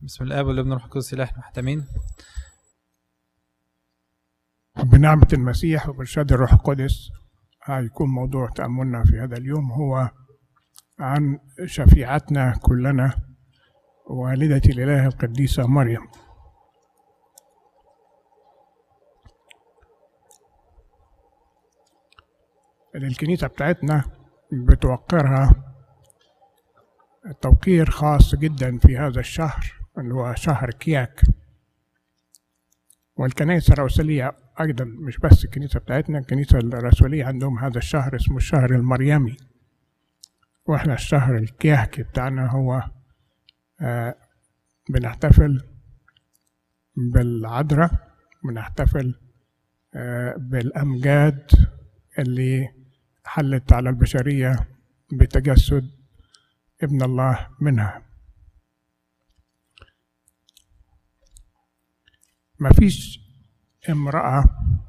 بسم الله والابن والروح القدس الاله محتمين بنعمة المسيح وبإرشاد الروح القدس هيكون موضوع تأملنا في هذا اليوم هو عن شفيعتنا كلنا والدة الإله القديسة مريم الكنيسة بتاعتنا بتوقرها توقير خاص جدا في هذا الشهر اللي هو شهر كياك والكنائس الرسولية أيضا مش بس الكنيسة بتاعتنا الكنيسة الرسولية عندهم هذا الشهر اسمه الشهر المريمي واحنا الشهر الكياكي بتاعنا هو آه بنحتفل بالعذراء بنحتفل آه بالأمجاد اللي حلت على البشرية بتجسد ابن الله منها مفيش امرأة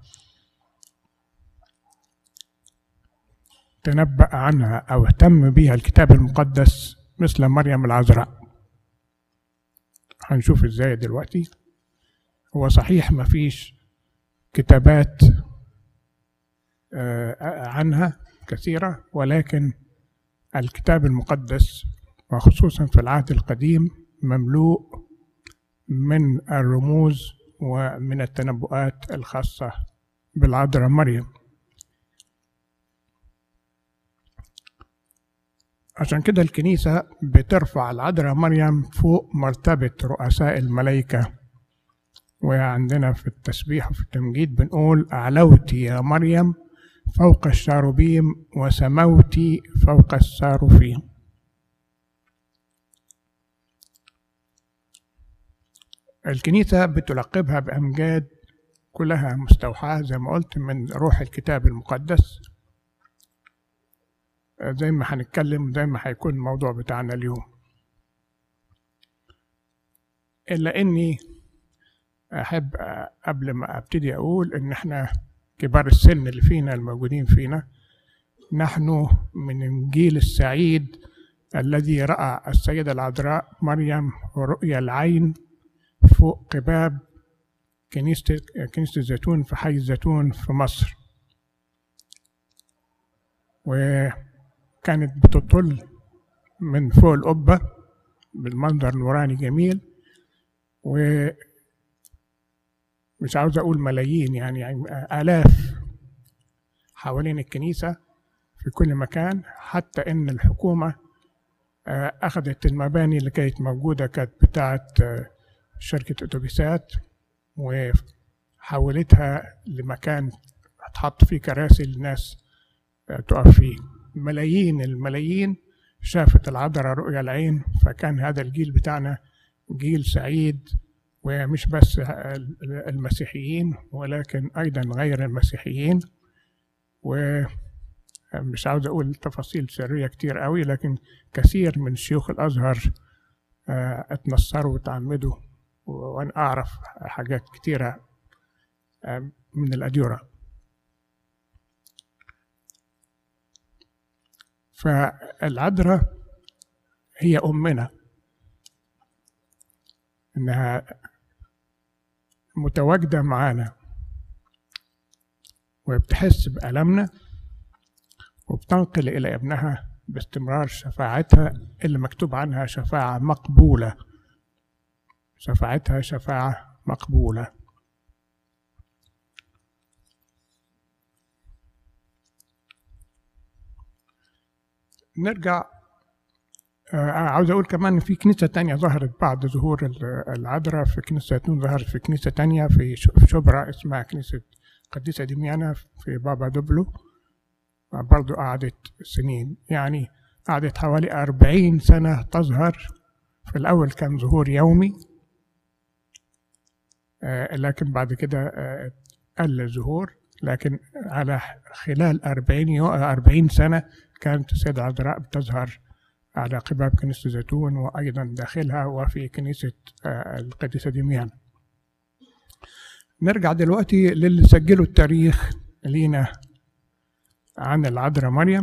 تنبأ عنها أو اهتم بها الكتاب المقدس مثل مريم العذراء هنشوف ازاي دلوقتي هو صحيح مفيش كتابات عنها كثيرة ولكن الكتاب المقدس وخصوصا في العهد القديم مملوء من الرموز ومن التنبؤات الخاصة بالعذراء مريم عشان كده الكنيسة بترفع العذراء مريم فوق مرتبة رؤساء الملائكة وعندنا في التسبيح وفي التمجيد بنقول أعلوت يا مريم فوق الشاروبيم وسموت فوق الساروفيم الكنيسة بتلقبها بأمجاد كلها مستوحاة زي ما قلت من روح الكتاب المقدس زي ما هنتكلم زي ما هيكون الموضوع بتاعنا اليوم إلا إني أحب قبل ما أبتدي أقول إن إحنا كبار السن اللي فينا الموجودين فينا نحن من الجيل السعيد الذي رأى السيدة العذراء مريم ورؤيا العين فوق قباب كنيسة كنيسة الزيتون في حي الزيتون في مصر وكانت بتطل من فوق القبة بالمنظر نوراني جميل و مش عاوز أقول ملايين يعني, يعني آلاف حوالين الكنيسة في كل مكان حتى إن الحكومة أخذت المباني اللي كانت موجودة كانت بتاعت شركة أتوبيسات وحولتها لمكان هتحط فيه كراسي للناس تقف فيه ملايين الملايين شافت العذراء رؤيا العين فكان هذا الجيل بتاعنا جيل سعيد ومش بس المسيحيين ولكن أيضا غير المسيحيين ومش عاوز أقول تفاصيل سرية كتير قوي لكن كثير من شيوخ الأزهر اتنصروا وتعمدوا وأنا أعرف حاجات كتيرة من الأديرة فالعذراء هي أمنا إنها متواجدة معانا وبتحس بألمنا وبتنقل إلى ابنها باستمرار شفاعتها اللي مكتوب عنها شفاعة مقبولة شفاعتها شفاعة مقبولة نرجع آه عاوز أقول كمان إن في كنيسة تانية ظهرت بعد ظهور العذراء في كنيسة زيتون ظهرت في كنيسة تانية في شبرا اسمها كنيسة قديسة دميانة في بابا دبلو برضو قعدت سنين يعني قعدت حوالي أربعين سنة تظهر في الأول كان ظهور يومي آه لكن بعد كده آه قل الظهور لكن على خلال أربعين, يو أربعين سنة كانت السيدة العذراء بتظهر على قباب كنيسة زيتون وأيضا داخلها وفي كنيسة القديسة دميان نرجع دلوقتي للي سجلوا التاريخ لينا عن العذراء مريم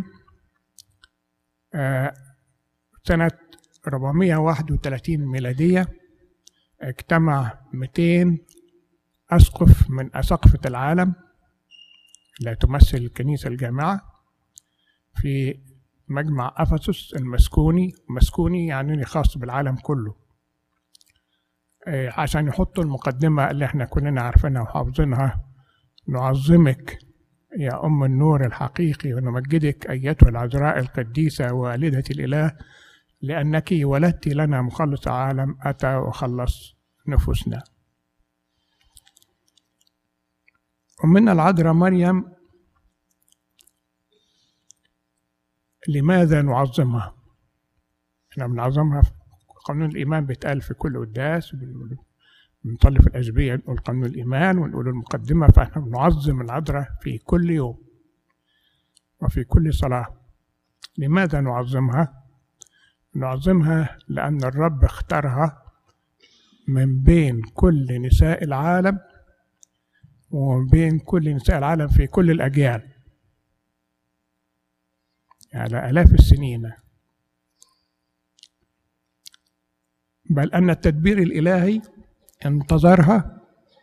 سنة 431 ميلادية اجتمع 200 أسقف من أساقفة العالم لا تمثل الكنيسة الجامعة في مجمع أفسس المسكوني مسكوني يعني خاص بالعالم كله إيه، عشان يحطوا المقدمة اللي احنا كلنا عارفينها وحافظينها نعظمك يا أم النور الحقيقي ونمجدك أيتها العذراء القديسة والدة الإله لأنك ولدت لنا مخلص العالم أتى وخلص نفوسنا ومن العذراء مريم لماذا نعظمها؟ احنا بنعظمها في قانون الإيمان بيتقال في كل قداس بنصلي في الأشبية نقول قانون الإيمان ونقول المقدمة فاحنا بنعظم العذراء في كل يوم وفي كل صلاة لماذا نعظمها؟ نعظمها لأن الرب اختارها من بين كل نساء العالم ومن بين كل نساء العالم في كل الأجيال على آلاف السنين بل أن التدبير الإلهي انتظرها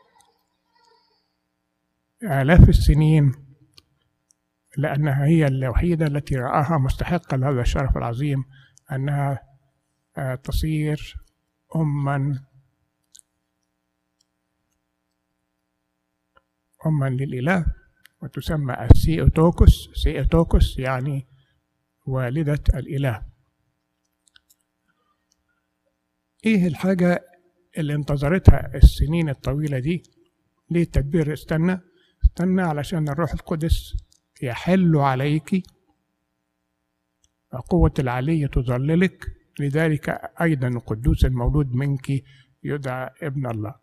آلاف السنين لأنها هي الوحيدة التي رآها مستحقة لهذا الشرف العظيم أنها آه، تصير أما أما للإله وتسمى السيوتوكس سيوتوكس يعني والدة الإله إيه الحاجة اللي انتظرتها السنين الطويلة دي ليه التدبير استنى استنى علشان الروح القدس يحل عليك وقوة العلي تظللك لذلك أيضا القدوس المولود منك يدعى ابن الله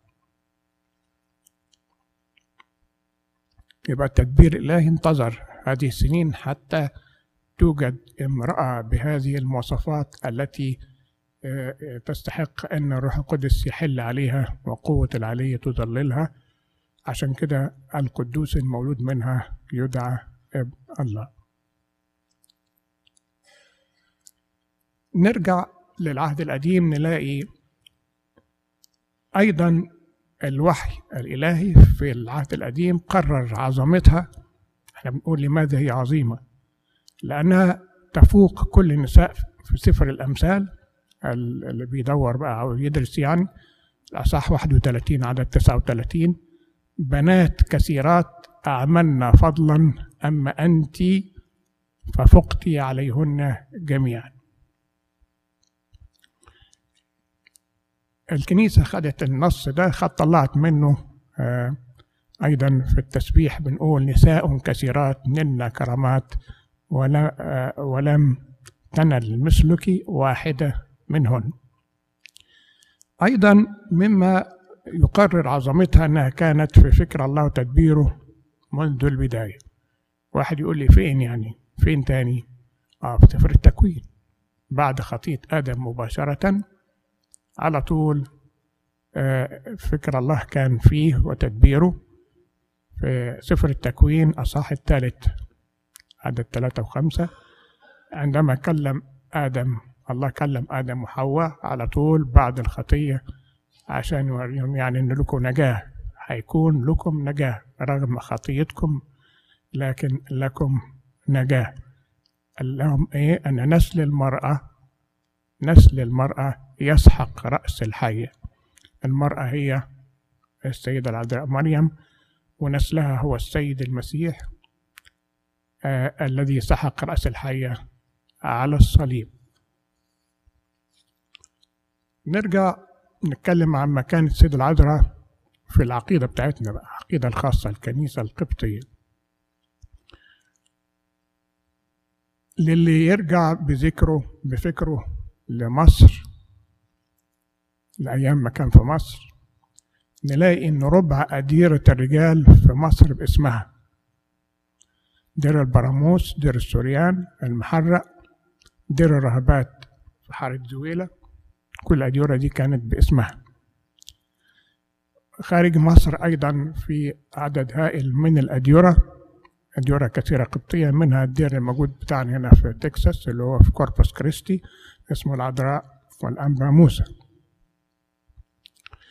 يبقى التدبير الإلهي انتظر هذه السنين حتى توجد امرأة بهذه المواصفات التي آه، آه، تستحق أن الروح القدس يحل عليها وقوة العلي تظللها عشان كده القدوس المولود منها يدعى ابن الله نرجع للعهد القديم نلاقي أيضا الوحي الإلهي في العهد القديم قرر عظمتها احنا بنقول لماذا هي عظيمة لأنها تفوق كل النساء في سفر الأمثال اللي بيدور بقى أو يدرس يعني الأصح 31 عدد 39 بنات كثيرات أعملن فضلا أما أنت ففقت عليهن جميعا الكنيسة خدت النص ده خد طلعت منه آه، أيضا في التسبيح بنقول نساء كثيرات نلن كرامات ولا آه، ولم تنل مثلك واحدة منهن أيضا مما يقرر عظمتها أنها كانت في فكر الله وتدبيره منذ البداية واحد يقول لي فين يعني فين تاني آه في سفر التكوين بعد خطية آدم مباشرة على طول آه، فكر الله كان فيه وتدبيره في سفر التكوين أصح الثالث عدد ثلاثة وخمسة عندما كلم آدم الله كلم آدم وحواء على طول بعد الخطية عشان يوريهم يعني إن لكم نجاة هيكون لكم نجاة رغم خطيتكم لكن لكم نجاة قال لهم إيه أن نسل المرأة نسل المرأة يسحق رأس الحية المرأة هي السيدة العذراء مريم ونسلها هو السيد المسيح آه الذي سحق رأس الحية على الصليب نرجع نتكلم عن مكان السيدة العذراء في العقيدة بتاعتنا بقى العقيدة الخاصة الكنيسة القبطية للي يرجع بذكره بفكره لمصر لأيام ما كان في مصر نلاقي إن ربع أديرة الرجال في مصر باسمها دير البراموس دير السوريان المحرق دير الرهبات في حارة زويلة كل الأديرة دي كانت باسمها خارج مصر أيضا في عدد هائل من الأديرة أديرة كثيرة قبطية منها الدير الموجود بتاعنا هنا في تكساس اللي هو في كوربوس كريستي اسمه العذراء والأنبا موسى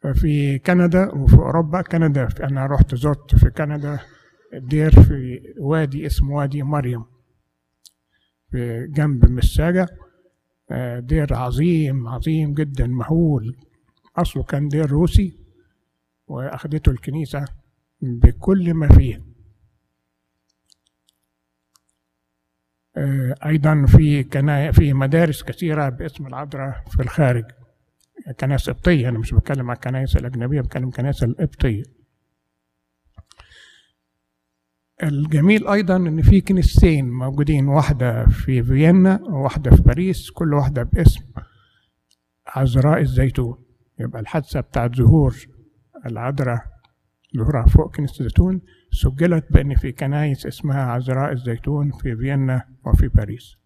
في كندا وفي أوروبا كندا في أنا رحت زرت في كندا دير في وادي اسمه وادي مريم في جنب مساجة آه، دير عظيم عظيم جدا مهول أصله كان دير روسي وأخدته الكنيسة بكل ما فيه آه، أيضا في كنا في مدارس كثيرة باسم العذراء في الخارج كنائس قبطية أنا مش بتكلم عن الكنائس الأجنبية بتكلم الكنائس القبطية الجميل أيضا إن في كنيستين موجودين واحدة في فيينا وواحدة في باريس كل واحدة باسم عذراء الزيتون يبقى الحادثة بتاعت ظهور العذراء ظهورها فوق كنيسة الزيتون سجلت بأن في كنايس اسمها عذراء الزيتون في فيينا وفي باريس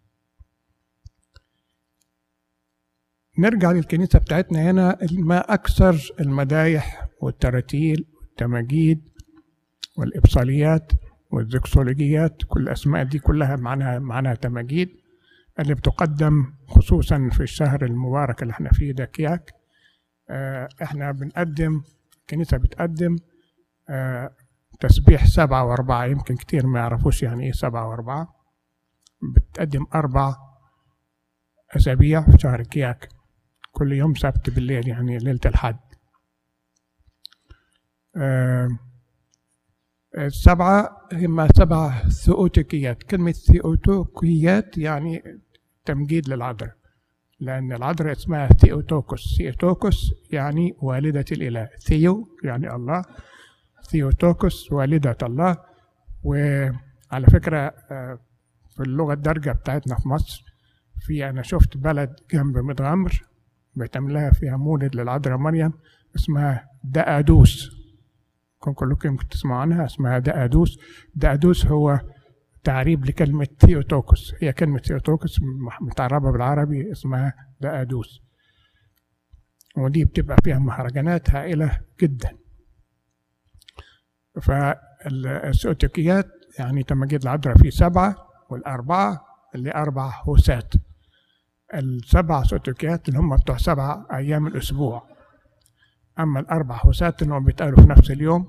نرجع للكنيسة بتاعتنا هنا ما أكثر المدايح والتراتيل والتماجيد والإبصاليات والزكسولوجيات كل الأسماء دي كلها معناها معناها تماجيد اللي بتقدم خصوصا في الشهر المبارك اللي احنا فيه ده كياك اه احنا بنقدم الكنيسة بتقدم اه تسبيح سبعة وأربعة يمكن كتير ما يعرفوش يعني إيه سبعة وأربعة بتقدم أربع أسابيع في شهر كياك كل يوم سبت بالليل يعني ليلة الحد آه السبعة هم سبع ثيوتيكيات كلمة ثيوتوكيات يعني تمجيد للعذراء لأن العذراء اسمها ثيوتوكوس ثيوتوكوس يعني والدة الإله ثيو يعني الله ثيوتوكوس والدة الله وعلى فكرة في اللغة الدارجة بتاعتنا في مصر في أنا شفت بلد جنب متغمر بيتعمل لها فيها مولد للعذراء مريم اسمها دقادوس كون كلكم يمكن تسمعوا عنها اسمها دقادوس دقادوس هو تعريب لكلمة ثيوتوكوس هي كلمة ثيوتوكوس متعربة بالعربي اسمها دقادوس ودي بتبقى فيها مهرجانات هائلة جدا فالسؤتيكيات يعني تماجيد العذراء في سبعة والأربعة اللي أربع هوسات السبع سؤتيكيات اللي هم بتوع سبع أيام الأسبوع أما الأربع هوسات اللي هم بيتقالوا في نفس اليوم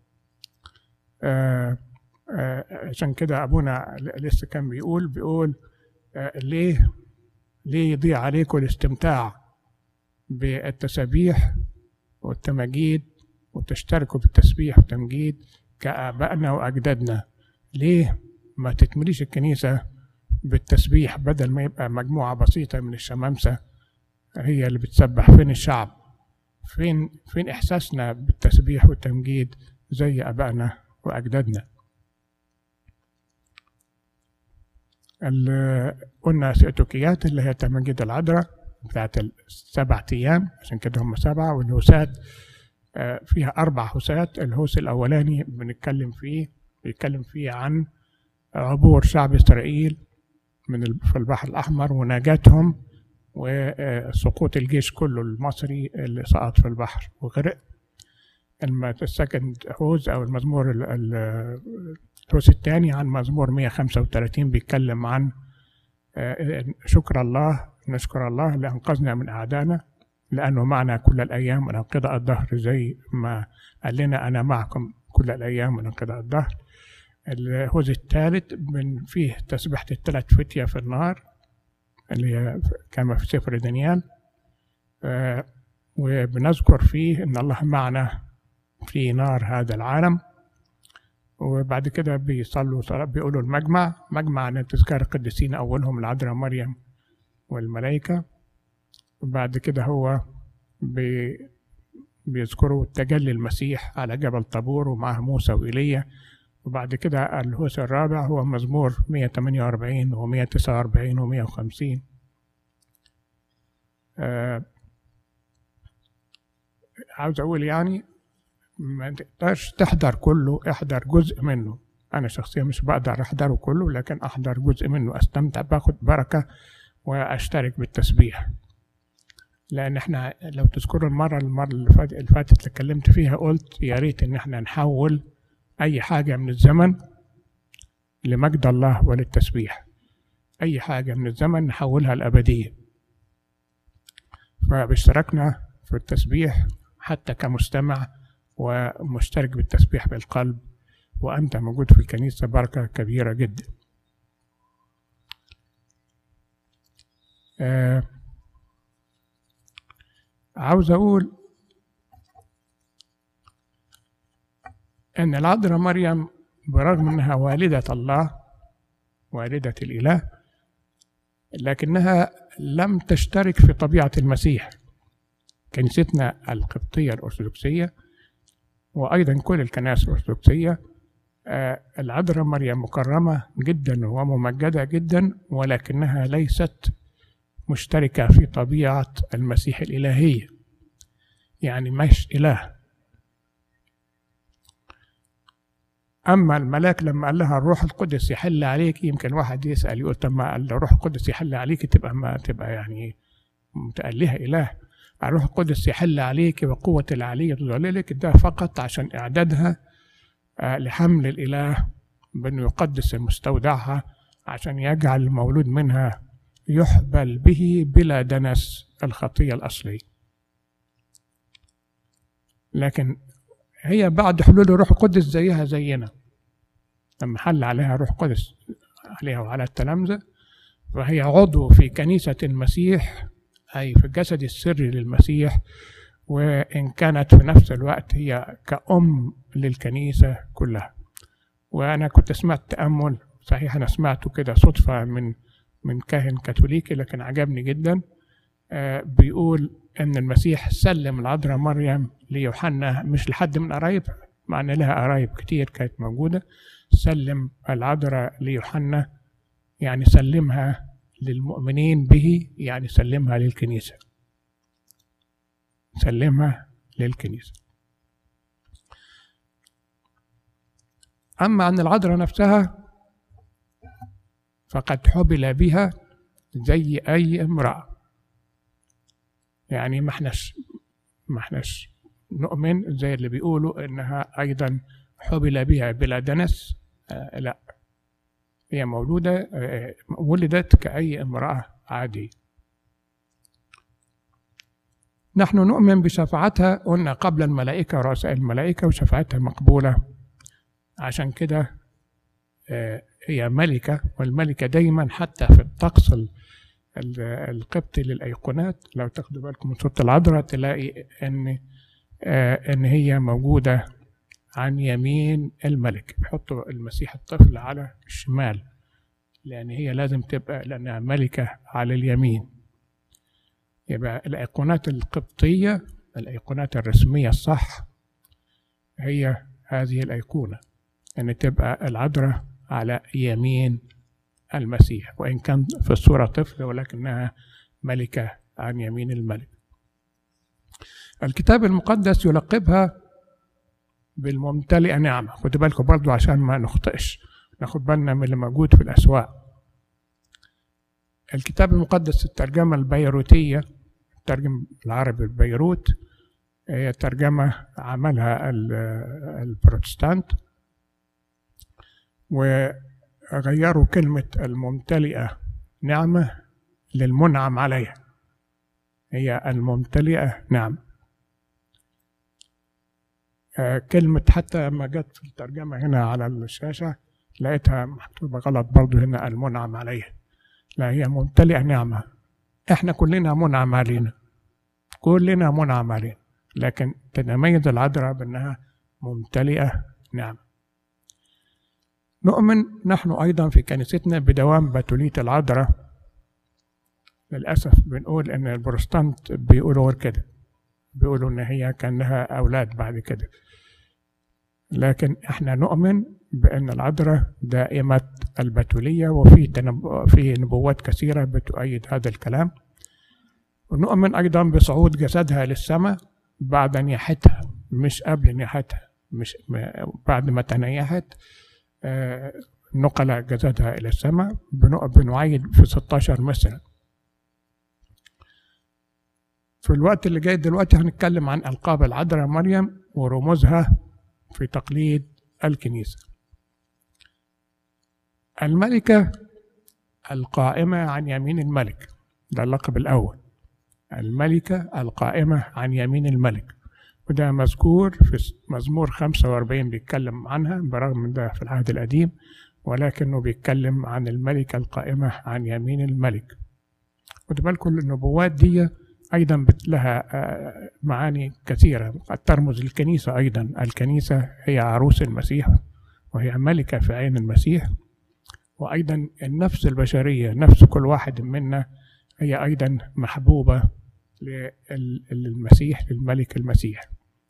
آه آه عشان كده أبونا لسه كان بيقول بيقول آه ليه ليه يضيع عليكم الاستمتاع بالتسابيح والتماجيد وتشتركوا بالتسبيح والتمجيد كآبائنا وأجدادنا ليه ما تتمليش الكنيسة بالتسبيح بدل ما يبقى مجموعة بسيطة من الشمامسة هي اللي بتسبح فين الشعب فين فين إحساسنا بالتسبيح والتمجيد زي آبائنا وأجدادنا قلنا سيتوكيات اللي هي تمجيد العذراء بتاعت السبع أيام عشان كده هم سبعة والهوسات فيها أربع هوسات الهوس الأولاني بنتكلم فيه بيتكلم فيه عن عبور شعب إسرائيل من في البحر الأحمر ونجاتهم وسقوط الجيش كله المصري اللي سقط في البحر وغرق السكند هوز أو المزمور الهوس الثاني عن مزمور 135 بيتكلم عن شكر الله نشكر الله اللي أنقذنا من أعدائنا لأنه معنا كل الأيام من انقضاء الدهر زي ما قال لنا أنا معكم كل الأيام من انقضاء الدهر الهوز الثالث من فيه تسبحة الثلاث فتية في النار اللي هي كما في سفر دانيال آه وبنذكر فيه إن الله معنا في نار هذا العالم وبعد كده بيصلوا صلاة بيقولوا المجمع مجمع عن تذكار القديسين أولهم العذراء مريم والملائكة وبعد كده هو بي بيذكروا تجلي المسيح على جبل طابور ومعه موسى وإيليا وبعد كده الهوس الرابع هو مزمور 148 و 149 و 150 آه عاوز أقول يعني ما تقدرش تحضر كله احضر جزء منه أنا شخصيا مش بقدر أحضره كله لكن أحضر جزء منه أستمتع باخد بركة وأشترك بالتسبيح لان احنا لو تذكروا المره المره اللي فاتت اللي اتكلمت فيها قلت يا ريت ان احنا نحول اي حاجه من الزمن لمجد الله وللتسبيح اي حاجه من الزمن نحولها الابديه فباشتراكنا في التسبيح حتى كمستمع ومشترك بالتسبيح بالقلب وأنت موجود في الكنيسة بركة كبيرة جدا آه عاوز أقول أن العذراء مريم برغم أنها والدة الله والدة الإله لكنها لم تشترك في طبيعة المسيح كنيستنا القبطية الأرثوذكسية وأيضا كل الكنائس الأرثوذكسية آه، العذراء مريم مكرمة جدا وممجدة جدا ولكنها ليست مشتركة في طبيعة المسيح الإلهية يعني مش إله أما الملاك لما قال لها الروح القدس يحل عليك يمكن واحد يسأل يقول طب ما الروح القدس يحل عليك تبقى ما تبقى يعني متألهة إله الروح القدس يحل عليك وقوة العلي تظللك ده فقط عشان إعدادها آه، لحمل الإله بأنه يقدس مستودعها عشان يجعل المولود منها يحبل به بلا دنس الخطية الأصلية لكن هي بعد حلول الروح القدس زيها زينا لما حل عليها روح قدس عليها وعلى التلامذة فهي عضو في كنيسة المسيح أي في الجسد السري للمسيح وإن كانت في نفس الوقت هي كأم للكنيسة كلها وأنا كنت سمعت تأمل صحيح أنا سمعته كده صدفة من من كاهن كاثوليكي لكن عجبني جدا آه بيقول إن المسيح سلم العذراء مريم ليوحنا مش لحد من قرايبها مع إن لها قرايب كتير كانت موجودة سلم العذراء ليوحنا يعني سلمها للمؤمنين به يعني سلمها للكنيسة سلمها للكنيسة أما عن العذراء نفسها فقد حبل بها زي أي امرأة يعني ما احناش ما احناش نؤمن زي اللي بيقولوا انها ايضا حبل بها بلا دنس آه لا هي مولودة آه ولدت كأي امرأة عادية نحن نؤمن بشفاعتها قلنا قبل الملائكة رؤساء الملائكة وشفاعتها مقبولة عشان كده آه هي ملكة والملكة دايما حتى في الطقس القبطي للأيقونات لو تاخدوا بالكم من سورة العذراء تلاقي إن آه إن هي موجودة عن يمين الملك بيحطوا المسيح الطفل على الشمال لأن هي لازم تبقى لأنها ملكة على اليمين يبقى الأيقونات القبطية الأيقونات الرسمية الصح هي هذه الأيقونة أن تبقى العذراء على يمين المسيح وإن كان في الصورة طفل ولكنها ملكة عن يمين الملك الكتاب المقدس يلقبها بالممتلئة نعمة خدوا بالكم برضو عشان ما نخطئش ناخد بالنا من اللي موجود في الأسواق الكتاب المقدس الترجمة البيروتية الترجمة العربي البيروت هي ترجمة عملها البروتستانت وغيروا كلمة الممتلئة نعمة للمنعم عليها هي الممتلئة نعمة كلمة حتى ما جت في الترجمة هنا على الشاشة لقيتها مكتوبة غلط برضو هنا المنعم عليه لا هي ممتلئة نعمة احنا كلنا منعم علينا كلنا منعم علينا لكن تتميز العذراء بأنها ممتلئة نعمة نؤمن نحن أيضا في كنيستنا بدوام بتولية العذراء للأسف بنقول إن البروتستانت بيقولوا غير كده بيقولوا إن هي كان لها أولاد بعد كده لكن احنا نؤمن بأن العذراء دائمة البتولية وفي في نبوات كثيرة بتؤيد هذا الكلام ونؤمن أيضا بصعود جسدها للسماء بعد نياحتها مش قبل نياحتها مش بعد ما تنيحت نقل جسدها إلى السماء بنعيد في 16 مثلا في الوقت اللي جاي دلوقتي هنتكلم عن ألقاب العذراء مريم ورموزها في تقليد الكنيسة الملكة القائمة عن يمين الملك ده اللقب الأول الملكة القائمة عن يمين الملك وده مذكور في مزمور 45 بيتكلم عنها برغم من ده في العهد القديم ولكنه بيتكلم عن الملكة القائمة عن يمين الملك خدوا بالكم النبوات دي أيضا لها معاني كثيرة قد ترمز للكنيسة أيضا الكنيسة هي عروس المسيح وهي ملكة في عين المسيح وأيضا النفس البشرية نفس كل واحد منا هي أيضا محبوبة للمسيح للملك المسيح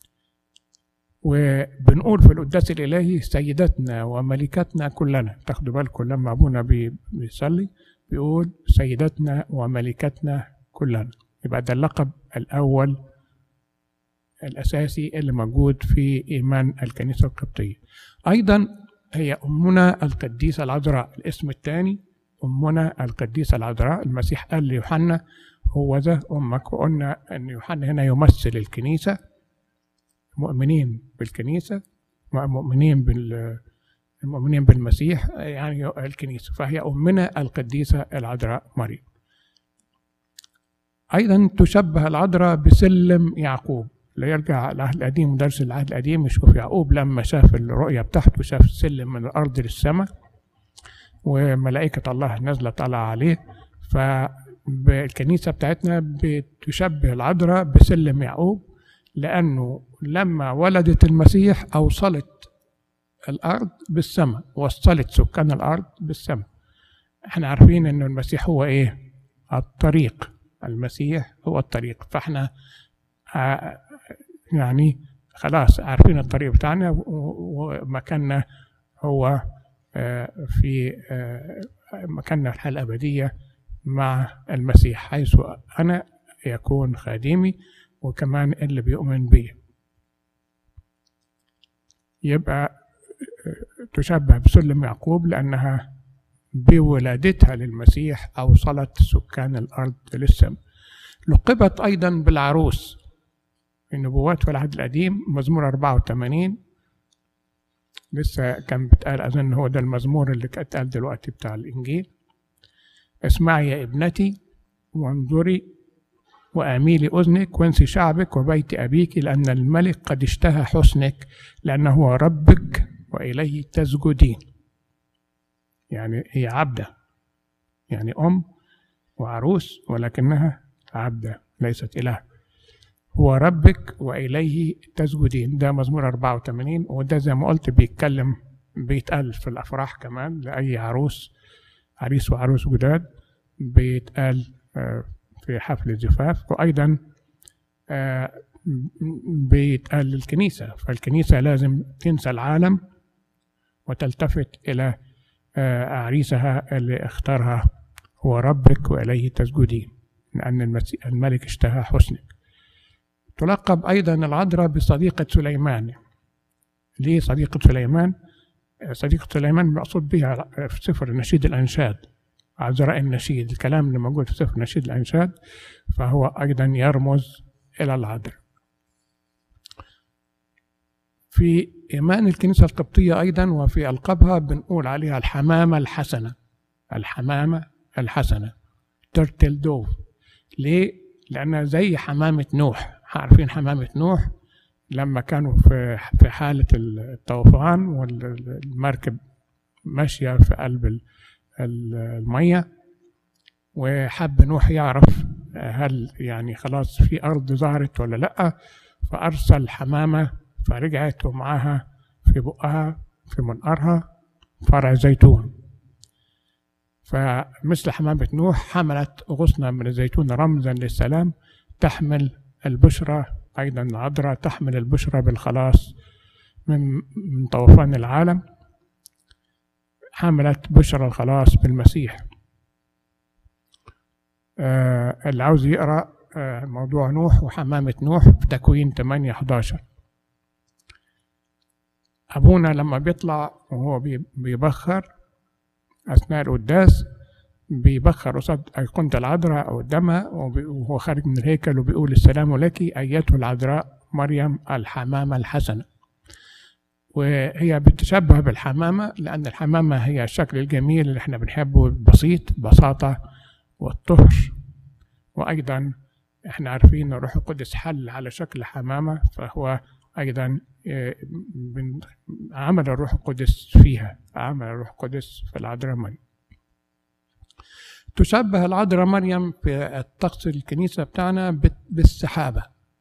وبنقول في القداس الإلهي سيدتنا وملكتنا كلنا تاخدوا بالكم لما أبونا بيصلي بيقول سيدتنا وملكتنا كلنا يبقى ده اللقب الأول الأساسي اللي موجود في إيمان الكنيسة القبطية أيضا هي أمنا القديسة العذراء الاسم الثاني أمنا القديسة العذراء المسيح قال ليوحنا هو ذا أمك وقلنا أن يوحنا هنا يمثل الكنيسة مؤمنين بالكنيسة مؤمنين بال المؤمنين بالمسيح يعني الكنيسة فهي أمنا القديسة العذراء مريم أيضا تشبه العذراء بسلم يعقوب لا يرجع العهد القديم درس العهد القديم يشوف يعقوب لما شاف الرؤية بتاعته شاف السلم من الأرض للسماء وملائكة الله نازلة طالعة عليه فالكنيسة بتاعتنا بتشبه العذراء بسلم يعقوب لأنه لما ولدت المسيح أوصلت الأرض بالسماء وصلت سكان الأرض بالسماء احنا عارفين أن المسيح هو إيه الطريق المسيح هو الطريق فاحنا يعني خلاص عارفين الطريق بتاعنا ومكاننا هو في مكاننا الحياة الأبدية مع المسيح حيث أنا يكون خادمي وكمان اللي بيؤمن بيه يبقى تشبه بسلم يعقوب لأنها بولادتها للمسيح أوصلت سكان الأرض للسماء لقبت أيضا بالعروس النبوات في العهد القديم مزمور 84 لسه كان بتقال أظن هو ده المزمور اللي اتقال دلوقتي بتاع الإنجيل اسمعي يا ابنتي وانظري وأميلي أذنك وانسي شعبك وبيت أبيك لأن الملك قد اشتهى حسنك لأنه هو ربك وإليه تسجدين يعني هي عبدة يعني أم وعروس ولكنها عبدة ليست إله هو ربك وإليه تسجدين ده مزمور 84 وده زي ما قلت بيتكلم بيتقال في الأفراح كمان لأي عروس عريس وعروس جداد بيتقال في حفل الزفاف وأيضا بيتقال للكنيسة فالكنيسة لازم تنسى العالم وتلتفت إلى عريسها اللي اختارها هو ربك وإليه تسجدين لأن الملك اشتهى حسنك تلقب أيضا العذراء بصديقة سليمان ليه صديقة سليمان؟ صديقة سليمان مقصود بها في سفر نشيد الأنشاد عذراء النشيد الكلام اللي موجود في سفر نشيد الأنشاد فهو أيضا يرمز إلى العذراء في إيمان الكنيسة القبطية أيضا وفي ألقابها بنقول عليها الحمامة الحسنة الحمامة الحسنة ترتل دوف ليه؟ لأنها زي حمامة نوح عارفين حمامة نوح لما كانوا في في حالة الطوفان والمركب ماشية في قلب المية وحب نوح يعرف هل يعني خلاص في أرض ظهرت ولا لأ فأرسل حمامة فرجعت ومعاها في بقها في منقرها فرع زيتون فمثل حمامة نوح حملت غصنا من الزيتون رمزا للسلام تحمل البشرى أيضا العذراء تحمل البشرى بالخلاص من من طوفان العالم حملت بشرى الخلاص بالمسيح آه اللي عاوز يقرأ آه موضوع نوح وحمامة نوح في تكوين 8 11 أبونا لما بيطلع وهو بيبخر أثناء القداس بيبخر قصاد أيقونة العذراء قدامها وهو خارج من الهيكل وبيقول السلام لك أيتها العذراء مريم الحمامة الحسنة وهي بتشبه بالحمامة لأن الحمامة هي الشكل الجميل اللي احنا بنحبه البسيط بساطة والطهر وأيضا احنا عارفين ان الروح القدس حل على شكل حمامة فهو أيضا آه، من عمل الروح القدس فيها عمل الروح القدس في العذراء مريم تشبه العذراء مريم في الطقس الكنيسة بتاعنا بت- بالسحابة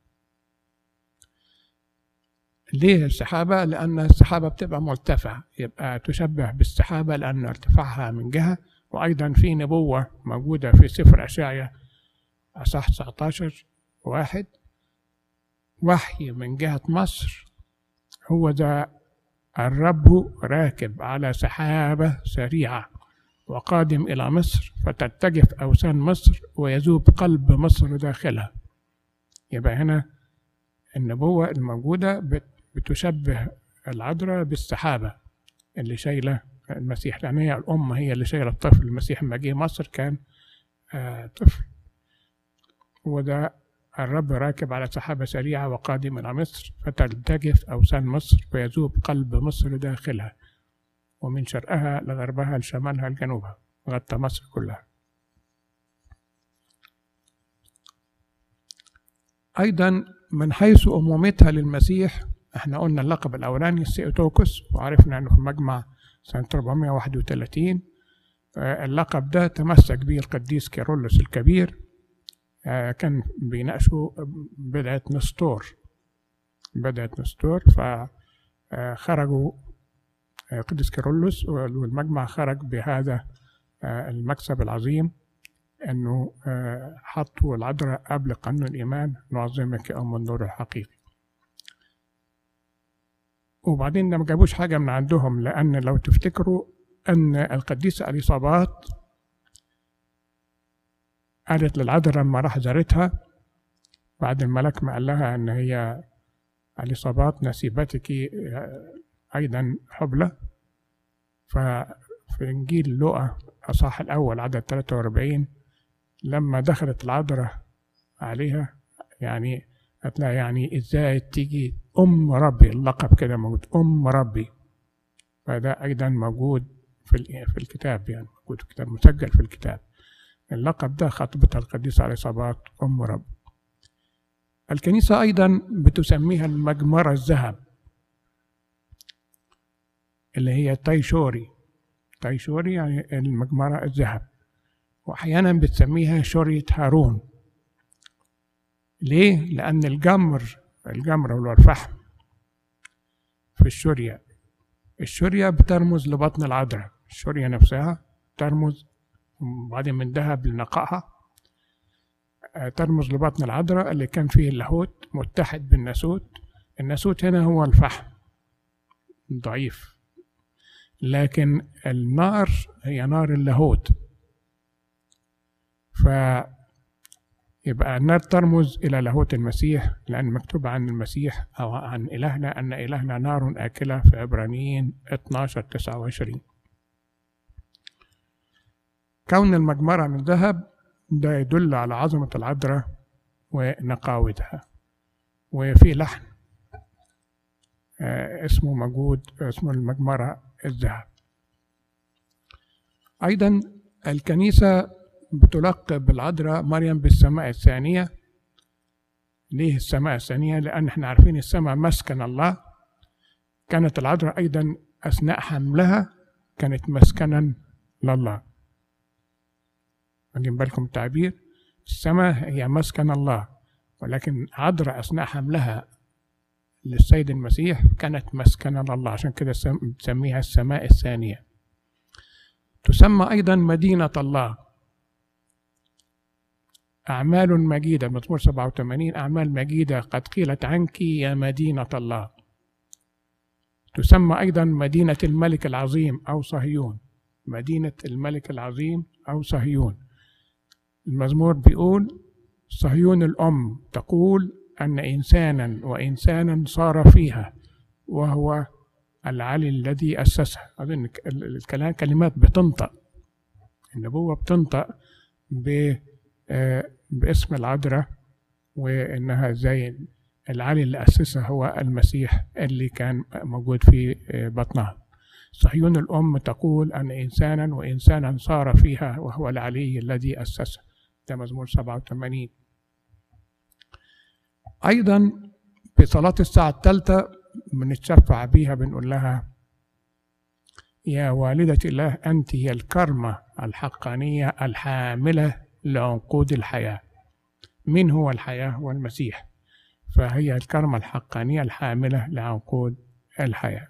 ليه السحابة؟ لأن السحابة بتبقى مرتفعة يبقى تشبه بالسحابة لأن ارتفاعها من جهة وأيضا في نبوة موجودة في سفر أشعيا أصح 19 واحد وحي من جهة مصر هو ذا الرب راكب على سحابة سريعة وقادم إلى مصر فترتجف أوثان مصر ويذوب قلب مصر داخلها يبقى هنا النبوة الموجودة بت- بتشبه العذراء بالسحابة اللي شايلة المسيح لأن هي الأم هي اللي شايلة الطفل المسيح لما جه مصر كان آه طفل وده الرب راكب على سحابة سريعة وقادم إلى مصر فترتجف أوثان مصر ويذوب قلب مصر داخلها ومن شرقها لغربها لشمالها لجنوبها غطى مصر كلها أيضا من حيث أمومتها للمسيح احنا قلنا اللقب الأولاني السيوتوكس وعرفنا أنه في مجمع سنة 431 آه، اللقب ده تمسك به القديس كيرلس الكبير آه، كان بيناقشوا بدعة نسطور بدعة نسطور فخرجوا قديس كيرلس والمجمع خرج بهذا آه، المكسب العظيم انه آه، حطوا العذراء قبل قانون الايمان نعظمك يا ام النور الحقيقي وبعدين ده ما جابوش حاجه من عندهم لان لو تفتكروا ان القديسه اليصابات قالت للعذراء لما راح زارتها بعد الملاك ما قال لها ان هي اليصابات نسيبتك آه، ايضا حبلى ففي انجيل لوقا اصح الاول عدد 43 لما دخلت العذراء عليها يعني قالت لها يعني ازاي تيجي ام ربي اللقب كده موجود ام ربي فده ايضا موجود في ال- في الكتاب يعني موجود في الكتاب مسجل في الكتاب اللقب ده خطبتها القديسة عليه صبات أم رب الكنيسة أيضا بتسميها المجمرة الذهب اللي هي تايشوري تايشوري يعني المجمرة الذهب وأحيانا بتسميها شورية هارون ليه؟ لأن الجمر الجمر اللي هو الفحم في الشورية الشورية بترمز لبطن العذراء الشورية نفسها ترمز وبعدين من ذهب لنقائها آه، ترمز لبطن العذراء اللي كان فيه اللاهوت متحد بالناسوت الناسوت هنا هو الفحم ضعيف لكن النار هي نار اللاهوت ف يبقى النار ترمز إلى لاهوت المسيح لأن مكتوب عن المسيح أو عن إلهنا أن إلهنا نار آكلة في عبرانيين 12 29 كون المجمرة من ذهب ده يدل على عظمة العذراء ونقاوتها وفي لحن آه، اسمه موجود اسمه المجمرة الذهب أيضا الكنيسة بتلقب العذراء مريم بالسماء الثانية ليه السماء الثانية؟ لأن احنا عارفين السماء مسكن الله كانت العذراء أيضا أثناء حملها كانت مسكنا لله واخدين بالكم التعبير السماء هي مسكن الله ولكن عذراء أثناء حملها للسيد المسيح كانت مسكنا لله عشان كده سم- تسميها السماء الثانية تسمى أيضا مدينة الله أعمال مجيدة مزمور 87 أعمال مجيدة قد قيلت عنك يا مدينة الله تسمى أيضا مدينة الملك العظيم أو صهيون مدينة الملك العظيم أو صهيون المزمور بيقول صهيون الأم تقول أن إنسانا وإنسانا صار فيها وهو العلي الذي أسسها أظن ال- الكلام كلمات بتنطق النبوة بتنطق ب آه، باسم العذراء وإنها زي العلي اللي أسسها هو المسيح اللي كان موجود في آه، بطنها صهيون الأم تقول أن إنسانا وإنسانا صار فيها وهو العلي الذي أسسها ده مزمور 87 أيضا في صلاة الساعة الثالثة بنتشفع بيها بنقول لها يا والدة الله أنت هي الكرمة الحقانية الحاملة لعنقود الحياة من هو الحياة هو المسيح فهي الكرمة الحقانية الحاملة لعنقود الحياة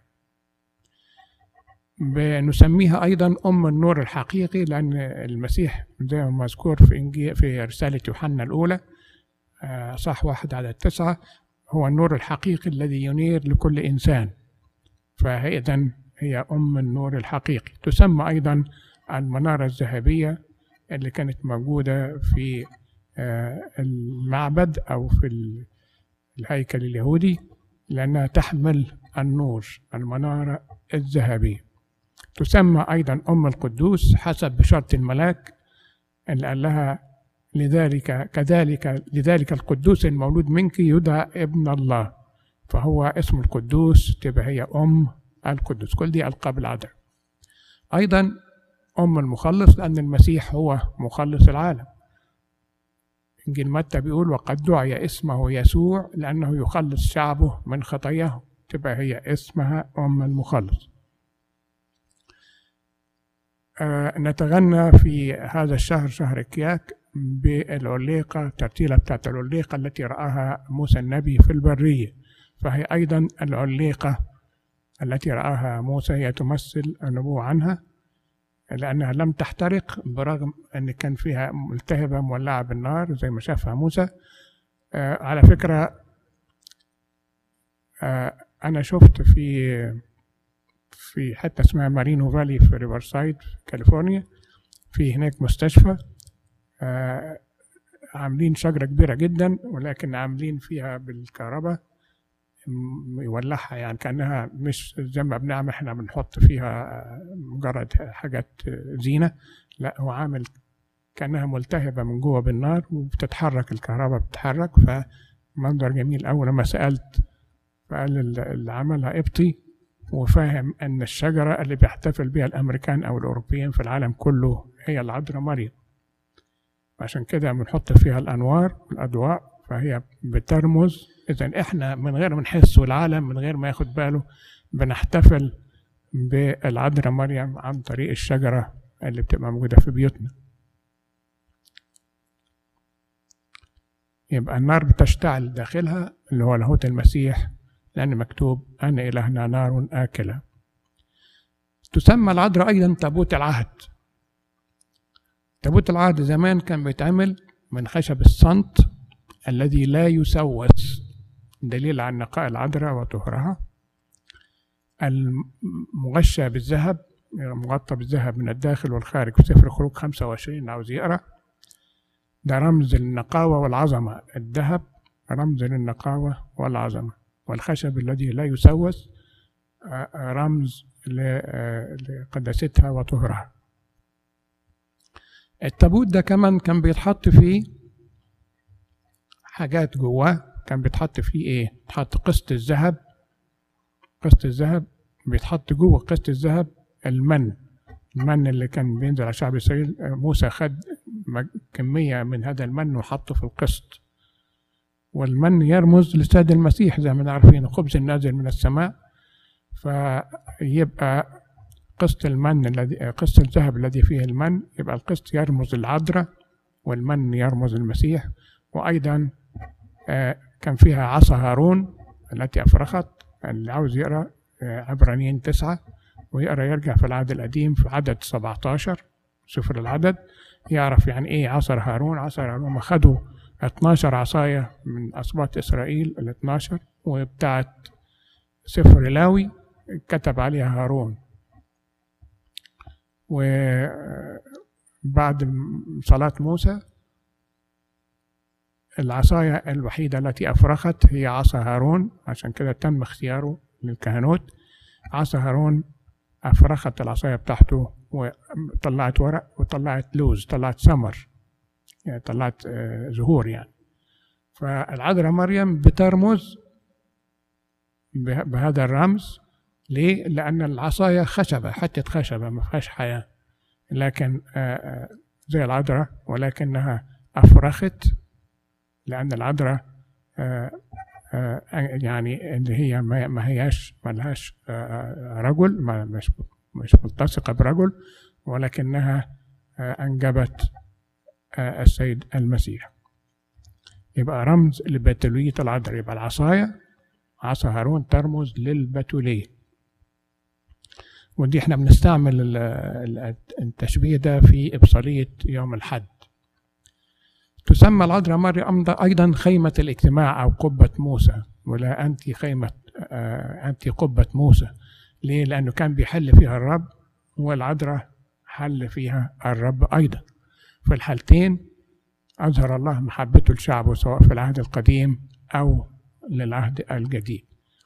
بنسميها أيضا أم النور الحقيقي لأن المسيح زي ما مذكور في إنجيل في رسالة يوحنا الأولى آه، صح واحد على التسعة هو النور الحقيقي الذي ينير لكل إنسان فإذا هي أم النور الحقيقي تسمى أيضا المنارة الذهبية اللي كانت موجودة في آه، المعبد أو في الهيكل اليهودي لأنها تحمل النور المنارة الذهبية تسمى أيضا أم القدوس حسب بشرط الملاك اللي قال لها لذلك كذلك لذلك القدوس المولود منك يدعى ابن الله فهو اسم القدوس تبقى هي أم القدوس كل دي ألقاب العذراء أيضا أم المخلص لأن المسيح هو مخلص العالم إنجيل متى بيقول وقد دعي اسمه يسوع لأنه يخلص شعبه من خطاياهم تبقى هي اسمها أم المخلص آه نتغنى في هذا الشهر شهر كياك بالعليقة الترتيلة بتاعت العليقة التي رآها موسى النبي في البرية فهي أيضا العليقة التي رآها موسى هي تمثل النبوة عنها لأنها لم تحترق برغم أن كان فيها ملتهبة مولعة بالنار زي ما شافها موسى آه على فكرة آه أنا شفت في في حتة اسمها مارينو فالي في ريفرسايد في كاليفورنيا في هناك مستشفى آه عاملين شجرة كبيرة جدا ولكن عاملين فيها بالكهرباء يولعها يعني كأنها مش زي ما بنعمل احنا بنحط فيها مجرد حاجات زينة لا هو عامل كأنها ملتهبة من جوه بالنار وبتتحرك الكهرباء بتتحرك فمنظر جميل أول لما سألت فقال اللي عملها قبطي وفاهم أن الشجرة اللي بيحتفل بها الأمريكان أو الأوروبيين في العالم كله هي العذراء مريم عشان كده بنحط فيها الأنوار والأضواء فهي بترمز إذا إحنا من غير ما نحس والعالم من غير ما ياخد باله بنحتفل بالعذراء مريم عن طريق الشجرة اللي بتبقى موجودة في بيوتنا يبقى النار بتشتعل داخلها اللي هو لاهوت المسيح لأن مكتوب أن إلهنا نار آكلة تسمى العذراء أيضا تابوت العهد تابوت العهد زمان كان بيتعمل من خشب الصنت الذي لا يسوس دليل على نقاء العذراء وطهرها المغشى بالذهب مغطى بالذهب من الداخل والخارج في سفر خروج 25 عاوز يقرا ده رمز النقاوة والعظمة الذهب رمز للنقاوة والعظمة والخشب الذي لا يسوس رمز لقداستها وطهرها التابوت ده كمان كان بيتحط فيه حاجات جواه كان بيتحط فيه ايه بيتحط قسط الذهب قسط الذهب بيتحط جوه قسط الذهب المن المن اللي كان بينزل على شعب اسرائيل موسى خد كمية من هذا المن وحطه في القسط والمن يرمز لسيد المسيح زي ما عارفين الخبز النازل من السماء فيبقى قسط المن الذي قسط الذهب الذي فيه المن يبقى القسط يرمز العذراء والمن يرمز المسيح وأيضا كان فيها عصا هارون التي أفرخت اللي عاوز يقرأ عبرانيين تسعة ويقرأ يرجع في العهد القديم في عدد 17 سفر العدد يعرف يعني إيه عصا هارون عصا هارون خدوا 12 عصاية من أسباط إسرائيل ال 12 وبتاعت سفر لاوي كتب عليها هارون وبعد صلاة موسى العصاية الوحيدة التي أفرخت هي عصا هارون عشان كده تم اختياره للكهنوت عصا هارون أفرخت العصاية بتاعته وطلعت ورق وطلعت لوز طلعت سمر يعني طلعت زهور يعني فالعذراء مريم بترمز بهذا الرمز ليه؟ لأن العصاية خشبة حتة خشبة ما فيهاش حياة لكن زي العذراء ولكنها أفرخت لأن العذراء آه، آه، يعني اللي هي ما ما هياش ما لهاش آه، رجل ما مش مش ملتصقة برجل ولكنها آه، أنجبت آه، السيد المسيح يبقى رمز لبتولية العذراء يبقى العصاية عصا هارون ترمز للبتولية ودي احنا بنستعمل ال- ال- التشبيه ده في إبصالية يوم الحد تسمى العذراء مريم أيضا خيمة الاجتماع أو قبة موسى ولا أنت خيمة آه، أنت قبة موسى ليه؟ لأنه كان بيحل فيها الرب والعذراء حل فيها الرب أيضا في الحالتين أظهر الله محبته لشعبه سواء في العهد القديم أو للعهد الجديد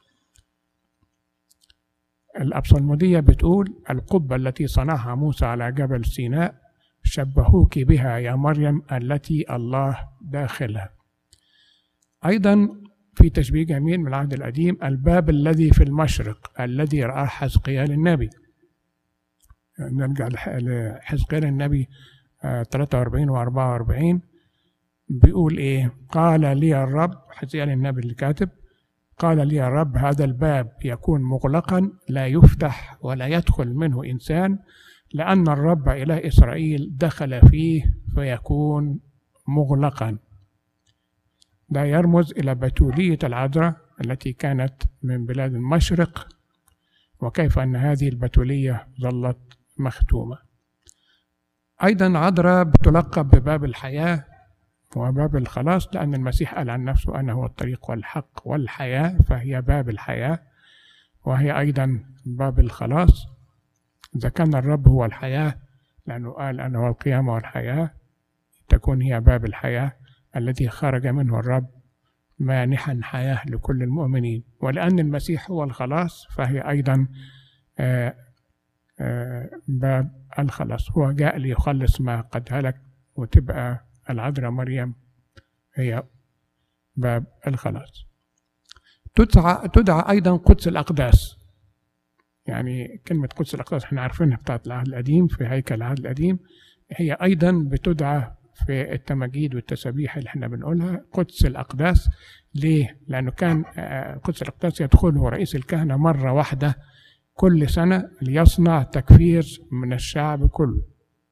الأبصلمودية بتقول القبة التي صنعها موسى على جبل سيناء شبهوك بها يا مريم التي الله داخلها أيضا في تشبيه جميل من العهد القديم الباب الذي في المشرق الذي رآه حزقيال النبي نرجع لح- لحزقيال النبي آه، 43 و 44 بيقول ايه قال لي الرب حزقيال النبي اللي كاتب قال لي الرب هذا الباب يكون مغلقا لا يفتح ولا يدخل منه انسان لان الرب اله اسرائيل دخل فيه فيكون مغلقا ده يرمز الى بتوليه العذراء التي كانت من بلاد المشرق وكيف ان هذه البتوليه ظلت مختومه ايضا عذراء بتلقب بباب الحياه وباب الخلاص لأن المسيح قال عن نفسه أنا هو الطريق والحق والحياة فهي باب الحياة وهي أيضا باب الخلاص إذا كان الرب هو الحياة لأنه قال أنا هو القيامة والحياة تكون هي باب الحياة الذي خرج منه الرب مانحا حياة لكل المؤمنين ولأن المسيح هو الخلاص فهي أيضا آه، آه، باب الخلاص هو جاء ليخلص ما قد هلك وتبقى العذراء مريم هي باب الخلاص تدعى تدعى ايضا قدس الاقداس يعني كلمة قدس الأقداس احنا عارفينها بتاعت العهد القديم في هيكل العهد القديم هي أيضا بتدعى في التماجيد والتسابيح اللي احنا بنقولها قدس الأقداس ليه؟ لأنه كان آه، قدس الأقداس يدخله رئيس الكهنة مرة واحدة كل سنة ليصنع تكفير من الشعب كله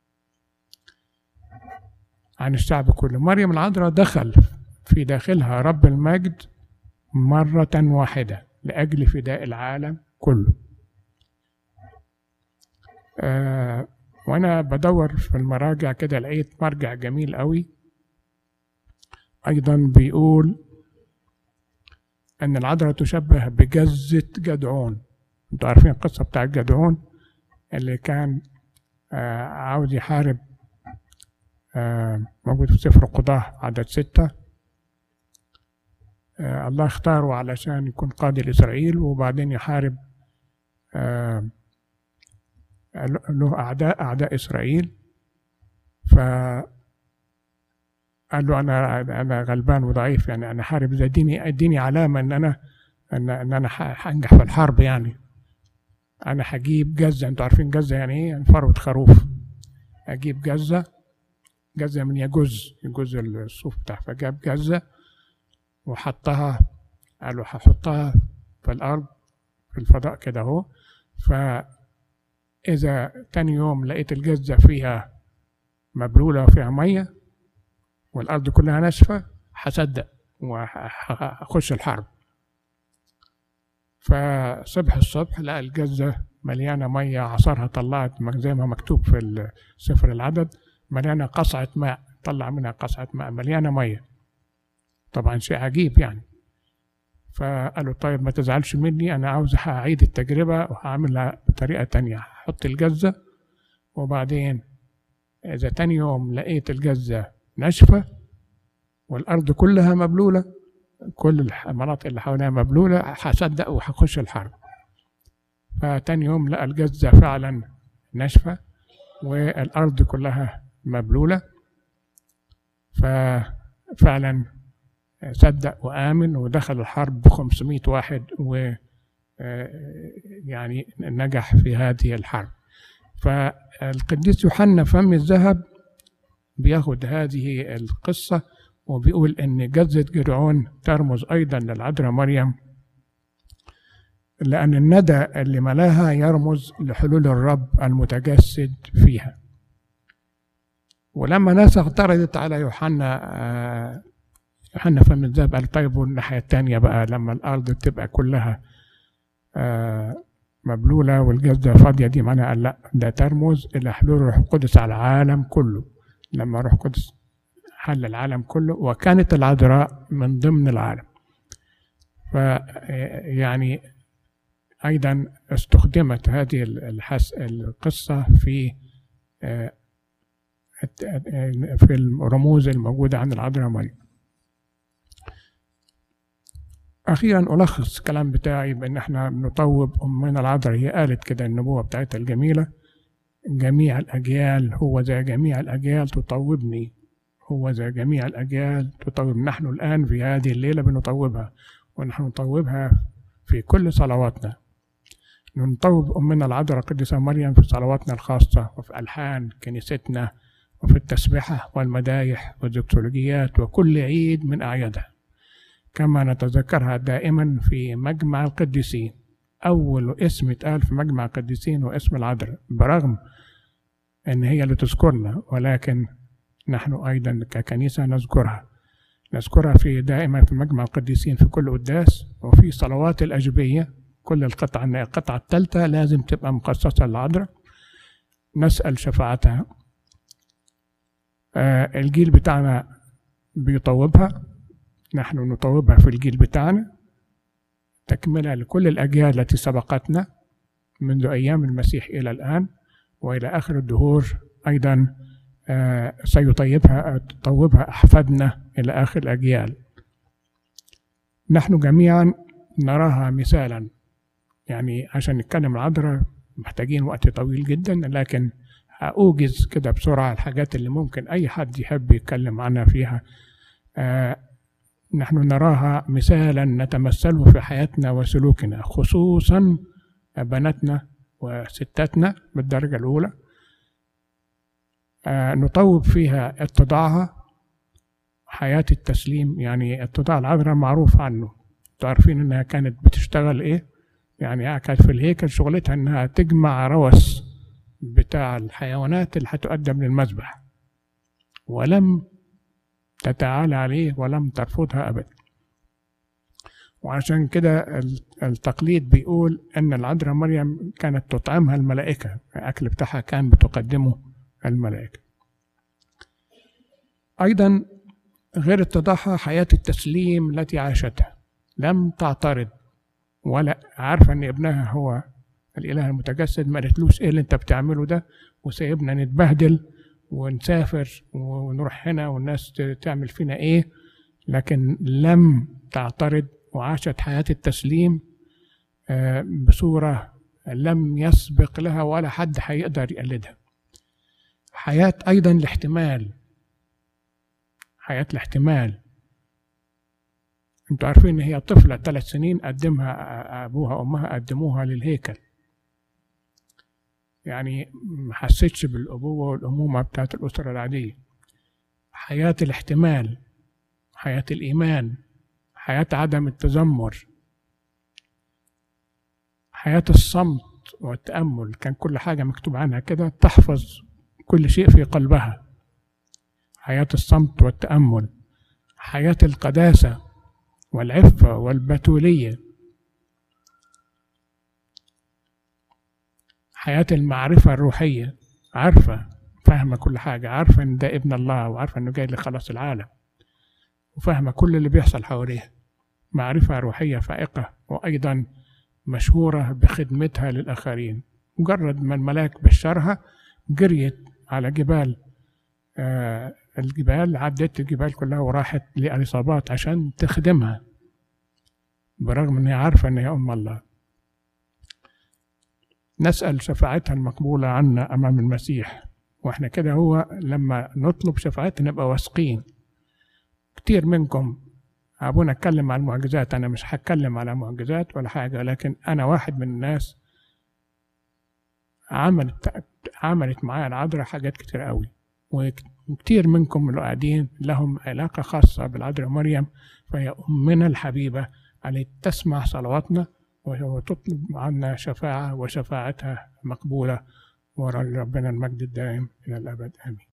عن الشعب كله مريم العذراء دخل في داخلها رب المجد مرة واحدة لأجل فداء العالم كله آه وأنا بدور في المراجع كده لقيت مرجع جميل قوي أيضا بيقول أن العذراء تشبه بجزة جدعون أنتوا عارفين القصة بتاع جدعون اللي كان آه عاوز يحارب آه، موجود في سفر القضاة عدد ستة آه، الله اختاره علشان يكون قاضي لإسرائيل وبعدين يحارب آه، له أعداء أعداء إسرائيل ف قال له أنا أنا غلبان وضعيف يعني أنا حارب زي اديني اديني علامة إن أنا إن, إن أنا ح- هنجح في الحرب يعني أنا هجيب جزة أنتوا عارفين جزة يعني إيه؟ يعني فروة خروف أجيب جزة جزة من يجز يجز الصوف بتاعه فجاب جزة وحطها قال له هحطها في الأرض في الفضاء كده أهو فإذا تاني يوم لقيت الجزة فيها مبلولة وفيها مية والأرض كلها ناشفة هصدق وهخش الحرب فصبح الصبح لقى الجزة مليانة مية عصارها طلعت زي ما مكتوب في سفر العدد مليانة قصعة ماء طلع منها قصعة ماء مليانة مية طبعا شيء عجيب يعني فقالوا طيب ما تزعلش مني أنا عاوز هعيد التجربة وهعملها بطريقة تانية هحط الجزة وبعدين إذا تاني يوم لقيت الجزة ناشفة والأرض كلها مبلولة كل المناطق اللي حواليها مبلولة هصدق وهخش الحرب فتاني يوم لقى الجزة فعلا ناشفة والأرض كلها مبلولة ففعلا صدق وآمن ودخل الحرب بخمسمائة واحد و يعني نجح في هذه الحرب فالقديس يوحنا فم الذهب بياخد هذه القصة وبيقول إن جزة جدعون ترمز أيضا للعذراء مريم لأن الندى اللي ملاها يرمز لحلول الرب المتجسد فيها ولما ناس اعترضت على يوحنا آه، يوحنا فم الذهب قال طيب والناحية التانية بقى لما الأرض تبقى كلها آه، مبلولة والجزة فاضية دي معناها قال لا ده ترمز إلى حلول الروح القدس على العالم كله لما الروح القدس حل العالم كله وكانت العذراء من ضمن العالم ف يعني أيضا استخدمت هذه الحس القصة في آه، في الرموز الموجودة عن العذراء مريم أخيرا ألخص الكلام بتاعي بأن احنا بنطوب أمنا العذراء هي قالت كده النبوة بتاعتها الجميلة جميع الأجيال هو ذا جميع الأجيال تطوبني هو ذا جميع الأجيال تطوب نحن الآن في هذه الليلة بنطوبها ونحن نطوبها في كل صلواتنا نطوب أمنا العذراء قديسة مريم في صلواتنا الخاصة وفي ألحان كنيستنا وفي التسبحة والمدايح والزكتولوجيات وكل عيد من أعيادها كما نتذكرها دائما في مجمع القديسين أول اسم اتقال في مجمع القديسين هو اسم العذراء برغم أن هي اللي تذكرنا ولكن نحن أيضا ككنيسة نذكرها نذكرها في دائما في مجمع القديسين في كل قداس وفي صلوات الأجبية كل القطعة القطعة الثالثة لازم تبقى مخصصة للعذراء نسأل شفاعتها آه الجيل بتاعنا بيطوبها نحن نطوبها في الجيل بتاعنا تكملة لكل الأجيال التي سبقتنا منذ أيام المسيح إلى الآن وإلى آخر الدهور أيضا آه سيطيبها تطوبها أحفادنا إلى آخر الأجيال نحن جميعا نراها مثالا يعني عشان نتكلم العذراء محتاجين وقت طويل جدا لكن هأوجز كده بسرعة الحاجات اللي ممكن أي حد يحب يتكلم عنها فيها آه نحن نراها مثالا نتمثله في حياتنا وسلوكنا خصوصا بناتنا وستاتنا بالدرجة الأولى آه نطوب فيها اتضاعها حياة التسليم يعني اتضاع العذراء معروف عنه تعرفين انها كانت بتشتغل ايه يعني كانت في الهيكل شغلتها انها تجمع روث بتاع الحيوانات اللي هتقدم للمذبح ولم تتعالى عليه ولم ترفضها أبدا وعشان كده التقليد بيقول أن العذراء مريم كانت تطعمها الملائكة الأكل بتاعها كان بتقدمه الملائكة أيضا غير اتضاحها حياة التسليم التي عاشتها لم تعترض ولا عارفة أن ابنها هو الإله المتجسد ما قالتلوش إيه اللي أنت بتعمله ده وسايبنا نتبهدل ونسافر ونروح هنا والناس تعمل فينا ايه لكن لم تعترض وعاشت حياة التسليم بصورة لم يسبق لها ولا حد هيقدر يقلدها حياة أيضا الاحتمال حياة الاحتمال انتوا عارفين ان هي طفلة ثلاث سنين قدمها ابوها وامها قدموها للهيكل يعني ما حسيتش بالأبوة والأمومة بتاعت الأسرة العادية حياة الاحتمال حياة الإيمان حياة عدم التذمر حياة الصمت والتأمل كان كل حاجة مكتوب عنها كده تحفظ كل شيء في قلبها حياة الصمت والتأمل حياة القداسة والعفة والبتولية حياة المعرفة الروحية عارفة فاهمة كل حاجة عارفة إن ده ابن الله وعارفة إنه جاي لخلاص العالم وفاهمة كل اللي بيحصل حواليها معرفة روحية فائقة وأيضا مشهورة بخدمتها للآخرين مجرد ما الملاك بشرها جريت على جبال آه الجبال عدت الجبال كلها وراحت لأليصابات عشان تخدمها برغم إن هي عارفة إن هي أم الله نسأل شفاعتها المقبولة عنا أمام المسيح وإحنا كده هو لما نطلب شفاعتها نبقى واثقين كتير منكم أبونا اتكلم عن المعجزات أنا مش هتكلم على معجزات ولا حاجة لكن أنا واحد من الناس عملت عملت معايا العذراء حاجات كتير قوي وكتير منكم اللي قاعدين لهم علاقة خاصة بالعذراء مريم فهي أمنا الحبيبة علي تسمع صلواتنا وتطلب عنا شفاعة وشفاعتها مقبولة ورا ربنا المجد الدائم إلى الأبد آمين